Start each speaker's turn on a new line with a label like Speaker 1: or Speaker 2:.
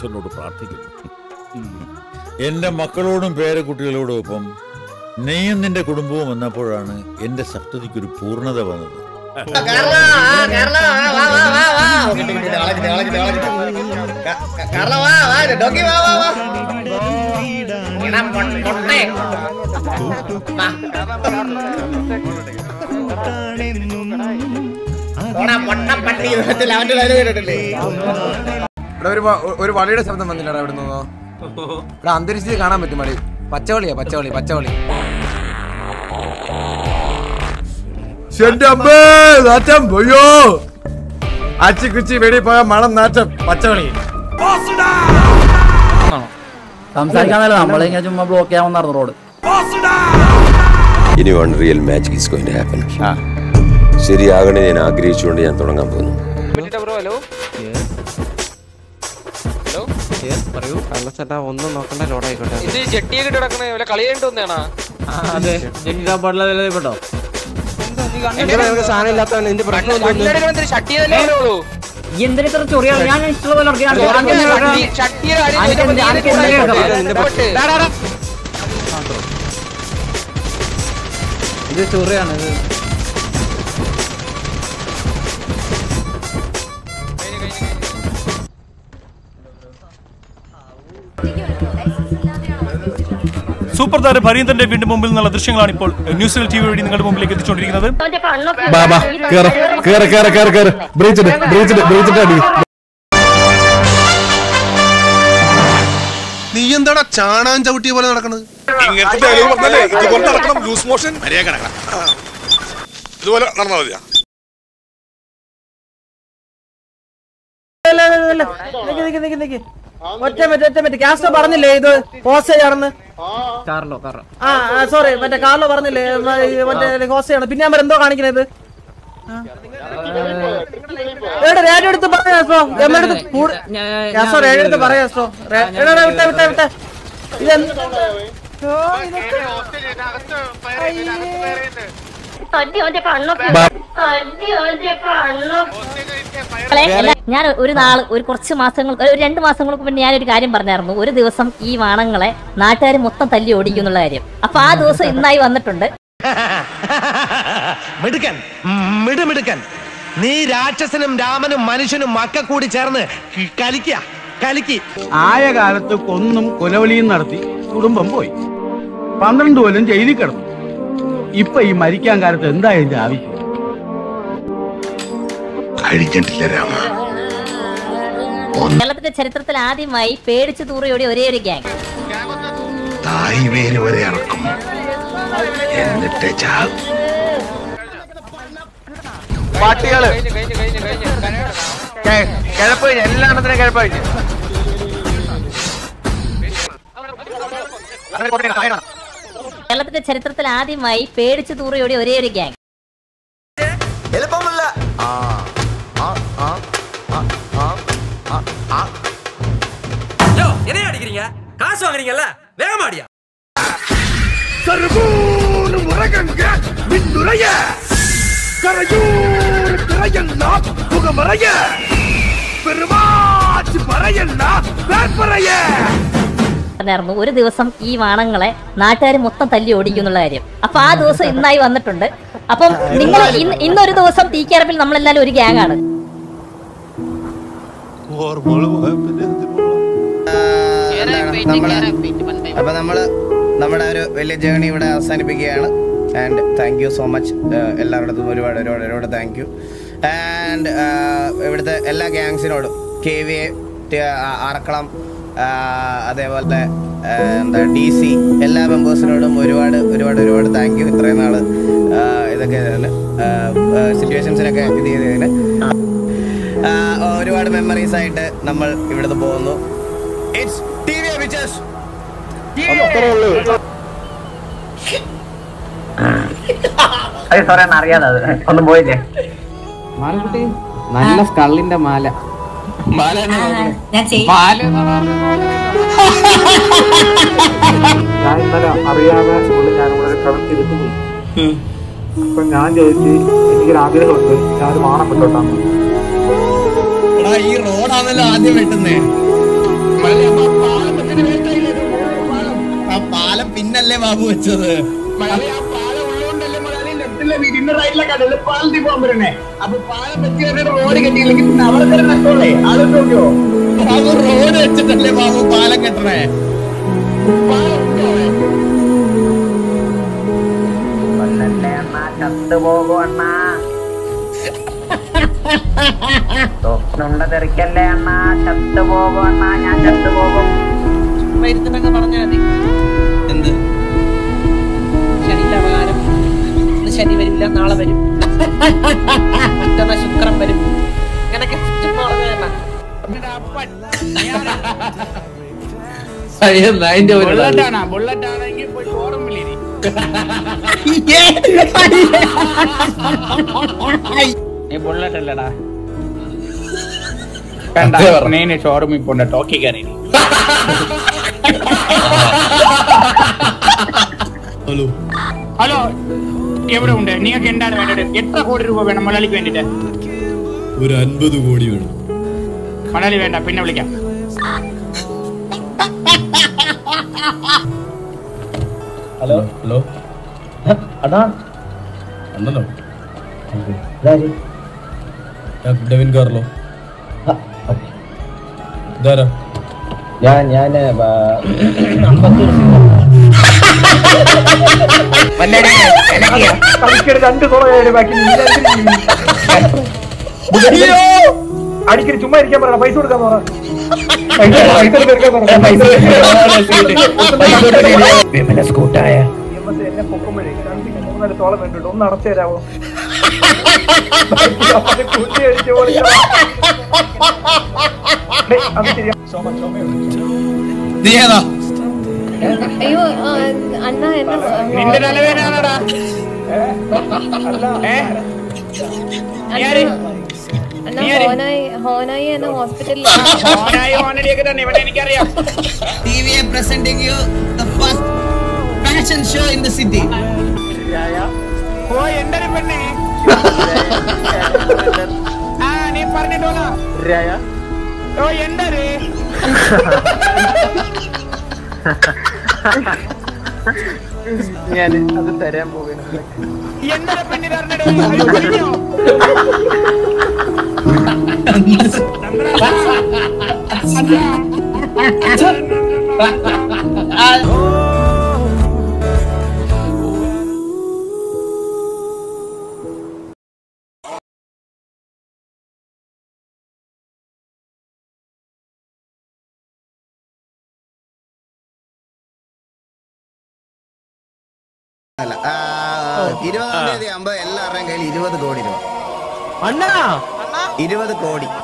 Speaker 1: ഈശ്വരനോട് പ്രാർത്ഥിക്കുന്നു എന്റെ മക്കളോടും പേരക്കുട്ടികളോടും ഒപ്പം നീയും നിന്റെ കുടുംബവും വന്നപ്പോഴാണ് എന്റെ സപ്തതിക്കൊരു പൂർണ്ണത വന്നത്
Speaker 2: ഇവിടെ ഒരു വ- ഒരു വളിയുടെ ശബ്ദം വന്നില്ലടാ ഇവിടെ നിന്നോ ഇവിടെ അന്തരീക്ഷത്തിൽ കാണാൻ പറ്റും വളി പച്ചവളിയാ പച്ചവളി പച്ചവളി നാറ്റം പോയോ അച്ചി കുച്ചി വെടി പോയ മണം നാറ്റം പച്ചവളി
Speaker 3: സംസാരിക്കാന്നല്ല നമ്മളിങ്ങനെ ചുമ്മാ ബ്ലോക്ക് ചെയ്യാൻ നടന്നു റോഡ്
Speaker 4: ഇനി one real magic is going to happen ശരിയാകണേ ഞാൻ ആഗ്രഹിച്ചുകൊണ്ട് ഞാൻ തുടങ്ങാൻ പോകുന്നു
Speaker 5: കള്ളച്ചേട്ടാ ഒന്നും നോക്കണ്ട ലോഡായിക്കോട്ടെ
Speaker 6: ഇത് ചെട്ടിയൊക്കെ ഇട്ട് കിടക്കണേ വല്ല കളിയായിട്ട് വന്നേണാ
Speaker 3: അതെ പെട്ടോ
Speaker 5: എന്റെ നിനക്ക് സാധനം ഇല്ലാത്തവൻ നിന്റെ പ്രശ്നം
Speaker 6: കണ്ണെടുക്കണ ഷട്ടി തന്നെ ഉള്ളൂ
Speaker 3: എന്തിനാ ഇത്ര ചൊറിയാണ് ഞാൻ ഇഷ്ടമുള്ള പോലെ ഇറക്കി. ഞാൻ അങ്ങനെ ഇറക്കാം.
Speaker 6: ഷട്ടിയുടെ കാര്യം
Speaker 3: ആനക്ക്
Speaker 6: ചോദിച്ചപ്പോ
Speaker 3: എന്ത്-
Speaker 6: നീ
Speaker 3: ആനക്ക്
Speaker 6: കൂടെ
Speaker 3: എന്ത്
Speaker 6: ആയിക്കോട്ടെ.
Speaker 3: കേൾക്കാം?
Speaker 6: ഇടപെട്ട്.
Speaker 3: ഇത് ചൊറിയാണ് ഇത്
Speaker 7: സൂപ്പർ താരം ഭരീന്ദ്രന്റെ വീണ്ടും മുമ്പിൽ നിന്നുള്ള ദൃശ്യങ്ങളാണ് ഇപ്പോൾ ന്യൂസിൽ ടി വി വഴി നിങ്ങളുടെ മുമ്പിലേക്ക് എത്തിച്ചുകൊണ്ടിരിക്കുന്നത്
Speaker 8: നീ എന്താടാ ചാണാൻ ചവിട്ടിയ പോലെ നടക്കണത്
Speaker 9: ഇങ്ങനത്തെ ഡയലോഗ് പറഞ്ഞാലേ ഇതുപോലെ നടക്കണം ലൂസ് മോഷൻ ഇതുപോലെ നടന്നാൽ മതിയാ
Speaker 3: ഒറ്റ മിനിറ്റ് ഒറ്റ മിനിറ്റ് കാസ്റ്റോ പറഞ്ഞില്ലേ ഇത് ഹോസ്റ്റേജ് ആണെന്ന് കാർലോ കാർലോ ആ സോറി മറ്റേ കാർലോ പറഞ്ഞില്ലേ മ- ഈ മറ്റേ ഹോസ്റ്റേജ് ആണ് പിന്നെ ഞാൻ എന്തോ കാണിക്കണത് എടാ റേഡിയോ എടുത്ത് പറയാ കാസ്റ്റോ എമ്മടുത്ത് കാസ്റ്റോ റേഡിയോ എടുത്ത് പറയാ കാസ്റ്റോ റേ- എടാ എടാ, വിട്ടെ വിട്ടെ വിട്ടെ ഇതെന്ത് ഓ, ഇതൊക്കെ
Speaker 10: ഞാൻ ഒരു നാൾ ഒരു കുറച്ച് മാസങ്ങൾ ഒരു രണ്ട് മാസങ്ങൾക്ക് മുന്നേ ഞാനൊരു കാര്യം പറഞ്ഞായിരുന്നു ഒരു ദിവസം ഈ വാണങ്ങളെ നാട്ടുകാർ മൊത്തം തല്ലി ഓടിക്കും എന്നുള്ള കാര്യം അപ്പൊ ആ ദിവസം ഇന്നായി വന്നിട്ടുണ്ട്
Speaker 11: മിടുക്കൻ മിടുമിടുക്കൻ നീ രാക്ഷസനും രാമനും മനുഷ്യനും മക്ക കൂടി ചേർന്ന് കലിക്ക കലിക്ക്
Speaker 12: ആയ കാലത്ത് കൊന്നും കൊലവിളിയും നടത്തി കുടുംബം പോയി പന്ത്രണ്ട് കൊല്ലം ജയിലിൽ കിടന്നു ഇപ്പൊ ഈ മരിക്കാൻ കാലത്ത് എന്താ ഇതിന്റെ ആവശ്യം
Speaker 9: കഴിഞ്ഞിട്ടില്ല രാമ
Speaker 10: കേരളത്തിന്റെ ചരിത്രത്തിൽ ആദ്യമായി പേടിച്ചു തൂറിയോടി ഒരേ ഒരു ഗ്യാങ്
Speaker 9: തായ് വേര് വരെ ഇറക്കും എന്നിട്ട് ചാകും
Speaker 2: പാട്ടികള്
Speaker 6: കഴിഞ്ഞു കഴിഞ്ഞു കഴിഞ്ഞു കഴിഞ്ഞു കരയണം.
Speaker 2: കിഴപ്പ് എല്ലാത്തിനും കിഴപ്പഴിഞ്ഞ്
Speaker 10: കേരളത്തിന്റെ ചരിത്രത്തിൽ ആദ്യമായി പേടിച്ചു തൂറിയോടി ഒരേ ഒരു ഗ്യാങ്
Speaker 2: എളുപ്പമല്ല ആ ആ ആ ആ ആ ആ ആ
Speaker 11: என்ன அடிக்கிறீங்க காசு வாங்குறீங்கல்ல வேகமாடியா
Speaker 9: கருகூர் உரகங்க மின்னுரைய கரையூர் திரையண்ணா புகமறைய பெருமாச்சு பறையண்ணா வேற்பறைய
Speaker 10: പറഞ്ഞായിരുന്നു ഒരു ദിവസം ഈ വാണങ്ങളെ നാട്ടുകാർ മൊത്തം തല്ലി ഓടിക്കും എന്നുള്ള കാര്യം അപ്പൊ ആ ദിവസം ഇന്നായി വന്നിട്ടുണ്ട് അപ്പം നിങ്ങൾ ഇന്ന് ഇന്നൊരു ദിവസം തീക്കാരപ്പിൽ നമ്മളെല്ലാരും ഒരു ഗ്യാങ് ആണ്
Speaker 2: അപ്പൊ നമ്മള് നമ്മുടെ ഒരു വലിയ ജേണി ഇവിടെ അവസാനിപ്പിക്കുകയാണ് and thank you so much എല്ലാവരുടെ ഒരുപാട് ഒരുപാട് ഒരുപാട് താങ്ക് യു ആൻഡ് ഇവിടുത്തെ എല്ലാ ഗ്യാങ്സിനോടും കെ വി എ ആർക്കളം ആ, അതേപോലത്തെ ആ, എന്താ ഡി സി എല്ലാ മെമ്പേഴ്സിനോടും ഒരുപാട് ഒരുപാട് ഒരുപാട് താങ്ക് യു ഇത്രയും നാള് ആ, ഇതൊക്കെ സിറ്റുവേഷൻസിനൊക്കെ ഇത് ചെയ്തതിന് ആ, ഒരുപാട് മെമ്മറീസ് ആയിട്ട് നമ്മൾ ഇവിടുന്ന് പോകുന്നു it's T V pictures
Speaker 3: sorry അറിയാതെ അത് ഒന്നും പോയില്ലേ
Speaker 5: മാലക്കുട്ടി നല്ല സ്കള്ളിന്റെ മാല
Speaker 10: ഞാൻ
Speaker 12: ഞാൻ ഇന്നലെ അറിയാതെ ഉള്ള ഞാൻ ഇവിടെ കടത്തിരുത്തു പോയി അപ്പൊ ഞാൻ ചോദിച്ചു എനിക്കൊരു ആഗ്രഹമുണ്ട് ഞാൻ ഒരു വാണം വിട്ടോട്ടാന്ന്
Speaker 2: ഈ റോഡാണല്ലോ ആദ്യം വെട്ടുന്നേ ആ പാലം പിന്നല്ലേ ബാബു വെച്ചത് ബാബു റോഡ് വെച്ചിട്ടല്ലേ ബാബു പാലം കെട്ടണേ
Speaker 13: തെറിക്കല്ലേ അണ്ണാ ചത്തു പോകും അണ്ണാ ഞാൻ ചത്തു പോകും
Speaker 3: ഇരുന്നിട്ടങ്ങ് പറഞ്ഞാൽ മതി
Speaker 2: എന്ത്
Speaker 3: ശനിയിലെ അപകാരം ഇന്ന് ശനി വരില്ല നാളെ വരും മറ്റന്നാ ശുക്രൻ വരും ഇങ്ങനൊക്കെ ചുമ്മാ പറഞ്ഞതല്ല.
Speaker 12: നീ ബുള്ളറ്റ് അല്ലടാ വേണ്ട നീ ഷോറൂമിൽ പോണ്ട ടോക്കി കയറി
Speaker 2: ഹലോ
Speaker 12: ഹലോ എവിടെ ഉണ്ട് നിങ്ങൾക്ക് എന്താണ് വേണ്ടത് എത്ര കോടി രൂപ വേണം മലയാളിക്ക് വേണ്ടിട്ട്
Speaker 2: ഒരു അൻപത് കോടി വേണം
Speaker 12: മലയാളി വേണ്ട പിന്നെ വിളിക്കാം
Speaker 2: ഹലോ ഹലോ
Speaker 5: അതാ
Speaker 2: അണ്ണനോ
Speaker 5: ഇതാര്
Speaker 2: ഞാൻ ഡെവിൻ കാർലോ ഇതാരാ
Speaker 5: ഞാൻ ഞാൻ അമ്പത്തൂർ രണ്ട് കോളേജ് ബാക്കി അടിക്കടി ചുമ്മാ ഇരിക്കാൻ പറയണം പൈസ കൊടുക്കാൻ പറ വിമല സ്കൂട്ടായ എന്നെ പൊക്കുമ്പോഴേ രണ്ട് മൂന്നാല് തോളം വേണ്ടിട്ട് ഒന്ന് അടച്ചു തരാമോ കുഞ്ഞി അടിച്ച് ഓടിക്കണം. ഡേയ്, അത് ശരിയാ
Speaker 2: നീ ഏതാ
Speaker 14: അയ്യോ ആ, അണ്ണ എന്നെ
Speaker 12: നിന്റെ തലവേദനയാണോടാ
Speaker 14: അണ്ണ ഹോനായി ഹോനായി എന്നെ ഹോസ്പിറ്റലിൽ
Speaker 12: ഓനായി ഓനടിയൊക്കെ തന്നെ ഇവിടെ എനിക്കറിയാം
Speaker 2: ടിവിയെ presenting you the first fashion show in the city
Speaker 12: ഓ എന്റെ ഒരു പെണ്ണേ ആ നീ പറഞ്ഞിട്ടോളാ ഓ എന്റെ ഒരു
Speaker 5: ഞാൻ അത് തരാൻ പോകുന്നു
Speaker 12: എന്റെ ഒരു പെണ്ണി പറഞ്ഞിട്ടോ
Speaker 2: അല്ല ആ, ഇരുപതാം തീയതി ആകുമ്പോ എല്ലാവരുടെയും കയ്യിൽ ഇരുപത് കോടി രൂപ
Speaker 3: അണ്ണാ
Speaker 2: ഇരുപത് കോടി